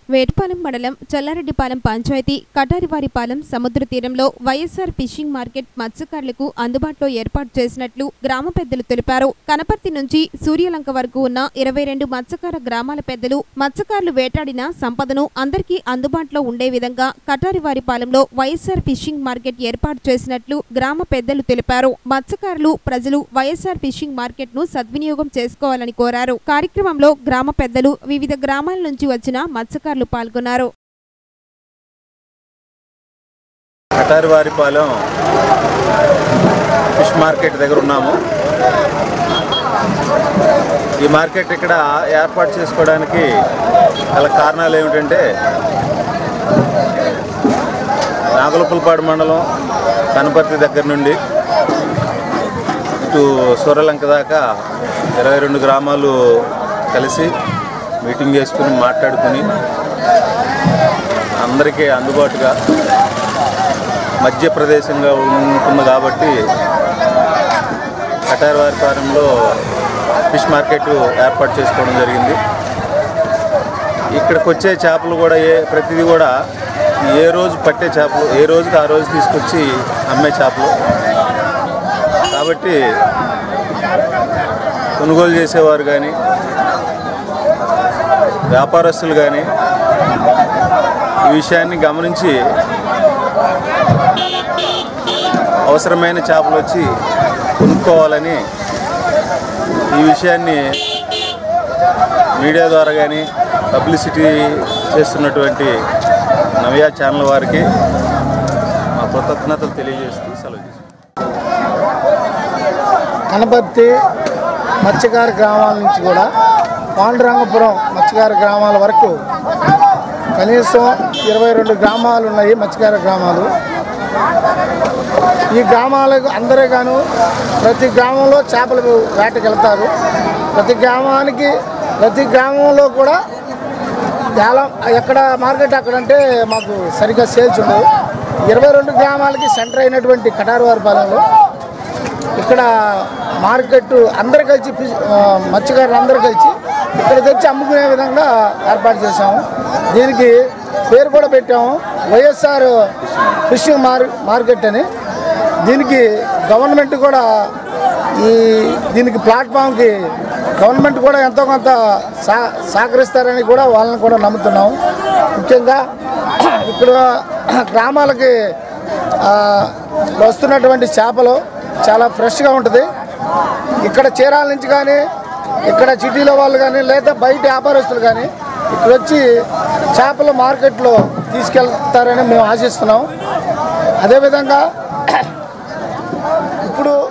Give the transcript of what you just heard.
వేటపాలెం మండలం చల్లారెడ్డిపాలెం పంచాయతీ కటారివారిపాలెం సముద్ర తీరంలో వైఎస్ఆర్ ఫిషింగ్ మార్కెట్ మత్స్యకారులకు అందుబాటులో ఏర్పాటు చేసినట్లు గ్రామ పెద్దలు తెలిపారు కనపర్తి నుంచి సూర్యలంక వరకు ఉన్న ఇరవై రెండు మత్స్యకార గ్రామాల పెద్దలు మత్స్యకారులు వేటాడిన సంపదను అందరికీ అందుబాటులో ఉండే విధంగా కటారివారిపాలెంలో వైఎస్ఆర్ ఫిషింగ్ మార్కెట్ ఏర్పాటు చేసినట్లు గ్రామ పెద్దలు తెలిపారు మత్స్యకారులు ప్రజలు వైఎస్ఆర్ ఫిషింగ్ మార్కెట్ ను సద్వినియోగం చేసుకోవాలని కోరారు కార్యక్రమంలో గ్రామ పెద్దలు వివిధ గ్రామాల నుంచి వచ్చిన మత్స్యకారులు పాల్గొన్నారు కటారివారిపాలెం ఫిష్ మార్కెట్ దగ్గర ఉన్నాము ఈ మార్కెట్ ఇక్కడ ఏర్పాటు చేసుకోవడానికి గల కారణాలు ఏమిటంటే నాగలపులపాడు మండలం కనపర్తి దగ్గర నుండి ఇటు సూర్యలంక దాకా ఇరవై రెండు గ్రామాలు కలిసి మీటింగ్ చేసుకుని మాట్లాడుకుని అందరికీ అందుబాటుగా మధ్య ప్రదేశంగా ఉంటుంది కాబట్టి కటార్వారి ఫారంలో ఫిష్ మార్కెట్ ఏర్పాటు చేసుకోవడం జరిగింది ఇక్కడికి వచ్చే చేపలు కూడా ఏ ప్రతిదీ కూడా ఏ రోజు పట్టే చేపలు ఏ రోజుకి ఆ రోజు తీసుకొచ్చి అమ్మే చేపలు కాబట్టి కొనుగోలు చేసేవారు కానీ వ్యాపారస్తులు కానీ ఈ విషయాన్ని గమనించి అవసరమైన చేపలు వచ్చి కొనుక్కోవాలని ఈ విషయాన్ని మీడియా ద్వారా కానీ పబ్లిసిటీ చేస్తున్నటువంటి నవ్య ఛానల్ వారికి మా కృతజ్ఞతలు తెలియజేస్తూ సెలవు తీసుకుంటాం కనపర్తి మత్స్యకార గ్రామాల నుంచి కూడా పాండురంగపురం మత్స్యకార గ్రామాల వరకు కనీసం ఇరవై రెండు గ్రామాలు ఉన్నాయి మత్స్యకార గ్రామాలు ఈ గ్రామాలకు అందరే గాను ప్రతి గ్రామంలో చేపలు వేటకి వెళ్తారు ప్రతి గ్రామానికి ప్రతి గ్రామంలో కూడా చాలా ఎక్కడ మార్కెట్ అక్కడంటే మాకు సరిగ్గా సేల్స్ ఉండవు ఇరవై రెండు గ్రామాలకి సెంటర్ అయినటువంటి కటారువారిపాలెంలో ఇక్కడ మార్కెట్ అందరు కలిసి ఫిష్- ఆ, మత్స్యకారులు అందరూ కలిసి ఇక్కడ తెచ్చి అమ్ముకునే విధంగా ఏర్పాటు చేశాము దీనికి పేరు కూడా పెట్టాము వైఎస్ఆర్ ఫిషింగ్ మార్ మార్కెట్ అని దీనికి గవర్నమెంట్ కూడా ఈ దీనికి ప్లాట్ఫామ్కి గవర్నమెంట్ కూడా ఎంతో కొంత సా సహకరిస్తారని కూడా వాళ్ళని కూడా నమ్ముతున్నాము ముఖ్యంగా ఇక్కడ గ్రామాలకి ఆ, వస్తున్నటువంటి చేపలు చాలా ఫ్రెష్గా ఉంటుంది ఇక్కడ చీరాల నుంచి కానీ ఇక్కడ సిటీలో వాళ్ళు కానీ లేదా బయట వ్యాపారస్తులు కానీ ఇక్కడ వచ్చి చేపల మార్కెట్లో తీసుకెళ్తారని మేము ఆశిస్తున్నాం అదేవిధంగా ఇప్పుడు